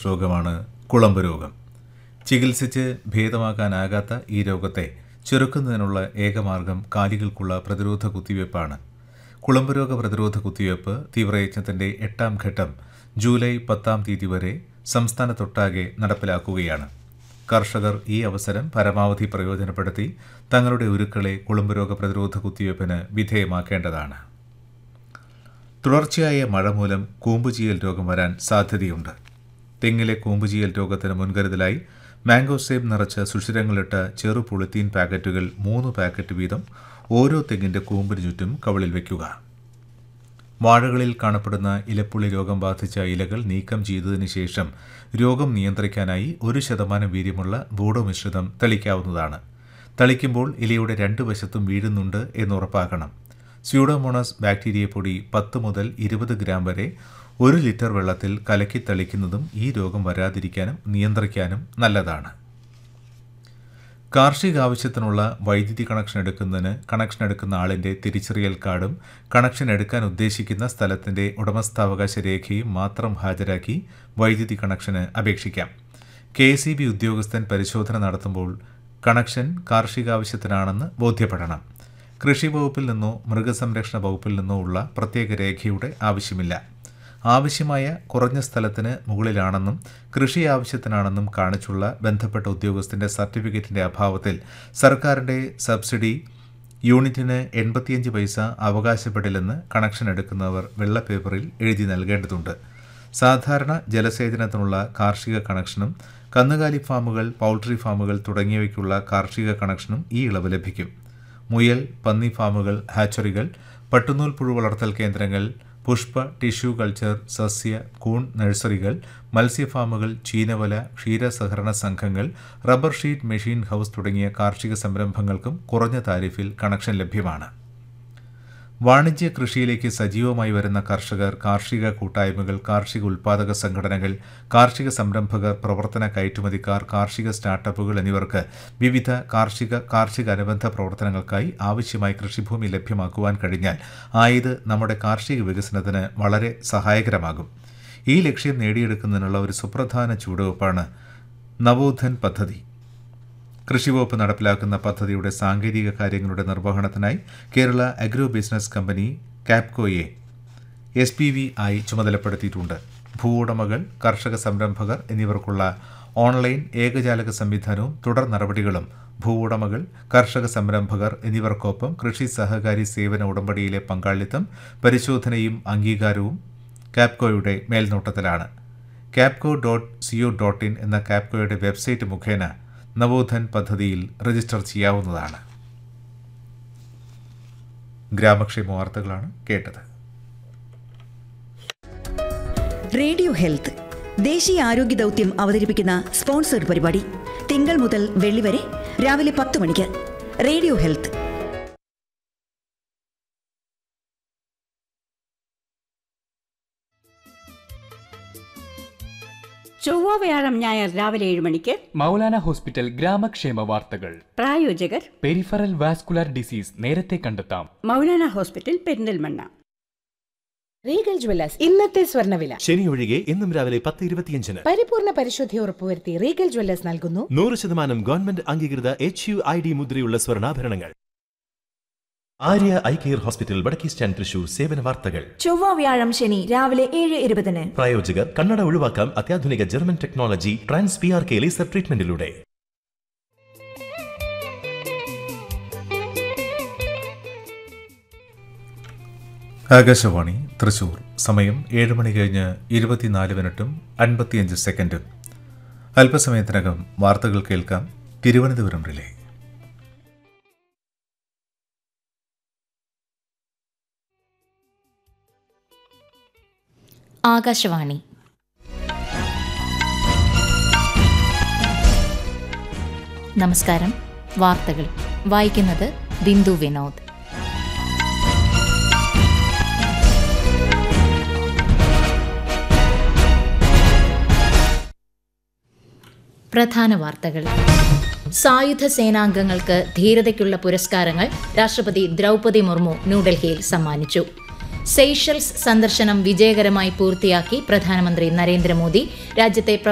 virus രോഗമാണ് കുളമ്പ് രോഗം ചികിത്സിച്ച് ഭേദമാക്കാനാകാത്ത ഈ രോഗത്തെ ചെറുക്കുന്നതിനുള്ള ഏകമാർഗം കാലികൾക്കുള്ള പ്രതിരോധ കുത്തിവയ്പ്പാണ് കുളമ്പ് രോഗ പ്രതിരോധ കുത്തിവയ്പ്പ് തീവ്രയജ്ഞത്തിന്റെ എട്ടാം ഘട്ടം ജൂലൈ പത്താം തീയതി വരെ സംസ്ഥാനത്തൊട്ടാകെ നടപ്പിലാക്കുകയാണ് കർഷകർ ഈ അവസരം പരമാവധി പ്രയോജനപ്പെടുത്തി തങ്ങളുടെ ഉരുക്കളെ കുളമ്പ് രോഗ പ്രതിരോധ കുത്തിവയ്പ്പിന് വിധേയമാക്കേണ്ടതാണ് തുടർച്ചയായ മഴ മൂലം കൂമ്പുചീയൽ രോഗം വരാൻ സാധ്യതയുണ്ട് തെങ്ങിലെ കൂമ്പുചീയൽ രോഗത്തിന് മുൻകരുതലായി മാംഗോ സേബ് നിറച്ച സുഷിരങ്ങളിട്ട ചെറു പൊളിത്തീൻ പാക്കറ്റുകൾ മൂന്ന് പാക്കറ്റ് വീതം ഓരോ തെങ്ങിന്റെ കൂമ്പിന് ചുറ്റും കവളിൽ വയ്ക്കുക വാഴകളിൽ കാണപ്പെടുന്ന ഇലപ്പുള്ളി രോഗം ബാധിച്ച ഇലകൾ നീക്കം ചെയ്തതിനു ശേഷം രോഗം നിയന്ത്രിക്കാനായി ഒരു ശതമാനം വീര്യമുള്ള ബോഡോ മിശ്രിതം തളിക്കാവുന്നതാണ് തളിക്കുമ്പോൾ ഇലയുടെ രണ്ട് വശത്തും വീഴുന്നുണ്ട് എന്ന് ഉറപ്പാക്കണം സ്യൂഡോമോണസ് ബാക്ടീരിയ പൊടി പത്ത് മുതൽ ഇരുപത് ഗ്രാം വരെ ഒരു ലിറ്റർ വെള്ളത്തിൽ കലക്കി തളിക്കുന്നതും ഈ രോഗം വരാതിരിക്കാനും നിയന്ത്രിക്കാനും നല്ലതാണ് കാർഷിക ആവശ്യത്തിനുള്ള വൈദ്യുതി കണക്ഷൻ എടുക്കുന്നതിന് കണക്ഷൻ എടുക്കുന്ന ആളിന്റെ തിരിച്ചറിയൽ കാർഡും കണക്ഷൻ എടുക്കാൻ ഉദ്ദേശിക്കുന്ന സ്ഥലത്തിന്റെ ഉടമസ്ഥാവകാശ രേഖയും മാത്രം ഹാജരാക്കി വൈദ്യുതി കണക്ഷന് അപേക്ഷിക്കാം കെ എസ് ഇ ബി ഉദ്യോഗസ്ഥൻ പരിശോധന നടത്തുമ്പോൾ കണക്ഷൻ കാർഷികാവശ്യത്തിനാണെന്ന് ബോധ്യപ്പെടണം കൃഷി വകുപ്പിൽ നിന്നോ മൃഗസംരക്ഷണ വകുപ്പിൽ നിന്നോ ഉള്ള പ്രത്യേക രേഖയുടെ ആവശ്യമില്ല ആവശ്യമായ കുറഞ്ഞ സ്ഥലത്തിന് മുകളിലാണെന്നും കൃഷി ആവശ്യത്തിനാണെന്നും കാണിച്ചുള്ള ബന്ധപ്പെട്ട ഉദ്യോഗസ്ഥന്റെ സർട്ടിഫിക്കറ്റിന്റെ അഭാവത്തിൽ സർക്കാരിന്റെ സബ്സിഡി യൂണിറ്റിന് എൺപത്തിയഞ്ച് പൈസ അവകാശപ്പെടില്ലെന്ന് കണക്ഷൻ എടുക്കുന്നവർ വെള്ള പേപ്പറിൽ എഴുതി നൽകേണ്ടതുണ്ട് സാധാരണ ജലസേചനത്തിനുള്ള കാർഷിക കണക്ഷനും കന്നുകാലി ഫാമുകൾ പൗൾട്രി ഫാമുകൾ തുടങ്ങിയവയ്ക്കുള്ള കാർഷിക കണക്ഷനും ഈ ഇളവ് ലഭിക്കും മുയൽ പന്നി ഫാമുകൾ ഹാച്ചറികൾ പട്ടുനൂൽ പുഴു വളർത്തൽ കേന്ദ്രങ്ങൾ പുഷ്പ ടിഷ്യൂ കൾച്ചർ സസ്യ കൂൺ നഴ്സറികൾ മത്സ്യഫാമുകൾ ചീനവല ക്ഷീരസഹകരണ സംഘങ്ങൾ റബ്ബർ ഷീറ്റ് മെഷീൻ ഹൗസ് തുടങ്ങിയ കാർഷിക സംരംഭങ്ങൾക്കും കുറഞ്ഞ താരിഫിൽ കണക്ഷൻ ലഭ്യമാണ് വാണിജ്യ കൃഷിയിലേക്ക് സജീവമായി വരുന്ന കർഷകർ കാർഷിക കൂട്ടായ്മകൾ കാർഷിക ഉൽപാദക സംഘടനകൾ കാർഷിക സംരംഭകർ പ്രവർത്തന കയറ്റുമതിക്കാർ കാർഷിക സ്റ്റാർട്ടപ്പുകൾ എന്നിവർക്ക് വിവിധ കാർഷിക കാർഷിക അനുബന്ധ പ്രവർത്തനങ്ങൾക്കായി ആവശ്യമായ കൃഷിഭൂമി ലഭ്യമാക്കുവാൻ കഴിഞ്ഞാൽ ആയത് നമ്മുടെ കാർഷിക വികസനത്തിന് വളരെ സഹായകരമാകും ഈ ലക്ഷ്യം നേടിയെടുക്കുന്നതിനുള്ള ഒരു സുപ്രധാന ചുവടുവയ്പ്പാണ് നവോധൻ പദ്ധതി കൃഷിവകുപ്പ് നടപ്പിലാക്കുന്ന പദ്ധതിയുടെ സാങ്കേതിക കാര്യങ്ങളുടെ നിർവഹണത്തിനായി കേരള അഗ്രോ ബിസിനസ് കമ്പനി കാപ്കോയെ എസ് പി വി ആയി ചുമതലപ്പെടുത്തിയിട്ടുണ്ട് ഭൂവുടമകൾ കർഷക സംരംഭകർ എന്നിവർക്കുള്ള ഓൺലൈൻ ഏകജാലക സംവിധാനവും തുടർ നടപടികളും ഭൂവുടമകൾ കർഷക സംരംഭകർ എന്നിവർക്കൊപ്പം കൃഷി സഹകാരി സേവന ഉടമ്പടിയിലെ പങ്കാളിത്തം പരിശോധനയും അംഗീകാരവും കാപ്കോയുടെ മേൽനോട്ടത്തിലാണ് Kabco dot C O dot in എന്ന കാപ്കോയുടെ വെബ്സൈറ്റ് മുഖേന നവോധൻ പദ്ധതിയിൽ രജിസ്റ്റർ ചെയ്യാവുന്നതാണ് ഗ്രാമക്ഷേമ വാർത്തകളാണ് കേട്ടത് റേഡിയോ ഹെൽത്ത് ദേശീയ ആരോഗ്യ ദൗത്യം അവതരിപ്പിക്കുന്ന സ്പോൺസർഡ് പരിപാടി തിങ്കൾ മുതൽ വെള്ളി വരെ രാവിലെ പത്ത് മണിക്ക് റേഡിയോ ഹെൽത്ത് ചൊവ്വ വ്യാഴം ഞായർ രാവിലെ ഏഴ് മണിക്ക് മൗലാന ഹോസ്പിറ്റൽ ഗ്രാമക്ഷേമ വാർത്തകൾ പ്രായോജകർ പെരിഫറൽ വാസ്കുലർ ഡിസീസ് നേരത്തെ കണ്ടെത്താം മൗലാന ഹോസ്പിറ്റൽ പെരിന്തൽമണ്ണ റീഗൽ ജ്വല്ലേഴ്സ് ഇന്നത്തെ സ്വർണ്ണവില ശനി ഒഴികെ ഇന്നും രാവിലെ പത്ത് ഇരുപത്തിയഞ്ചിന് പരിപൂർണ പരിശുദ്ധി ഉറപ്പുവരുത്തി റീഗൽ ജ്വല്ലേഴ്സ് നൽകുന്നു നൂറ് ശതമാനം ഗവൺമെന്റ് അംഗീകൃത എച്ച് യു ഐ ഡി മുദ്രയുള്ള സ്വർണ്ണാഭരണങ്ങൾ ആര്യ ഐ കെയർ ഹോസ്പിറ്റൽ വടക്കേ സ്റ്റാൻഡ് തൃശൂർ സേവന വാർത്തകൾ ചൊവ്വ വ്യാഴം ശനി രാവിലെ ഏഴ് ഇരുപതിന് പ്രായോജകർ കണ്ണട ഒഴിവാക്കാം അത്യാധുനിക German technology trans P R K laser ട്രീറ്റ്മെന്റിലൂടെ ആകാശവാണി തൃശൂർ സമയം ഏഴ് മണി കഴിഞ്ഞ് ഇരുപത്തിനാല് മിനിറ്റും അൻപത്തിയഞ്ച് സെക്കൻഡും അല്പസമയത്തിനകം വാർത്തകൾ കേൾക്കാം തിരുവനന്തപുരം റിലേ ആകാശവാണി നമസ്കാരം വാർത്തകൾ വായിക്കുന്നത് ബിന്ദു വിനോദ് പ്രധാന വാർത്തകൾ സായുധ സേനാംഗങ്ങൾക്ക് ധീരതയ്ക്കുള്ള പുരസ്കാരങ്ങൾ രാഷ്ട്രപതി ദ്രൗപദി മുർമു ന്യൂഡൽഹിയിൽ സമ്മാനിച്ചു സെയ്ഷൽസ് സന്ദർശനം വിജയകരമായി പൂർത്തിയാക്കി പ്രധാനമന്ത്രി നരേന്ദ്രമോദി രാജ്യത്തെ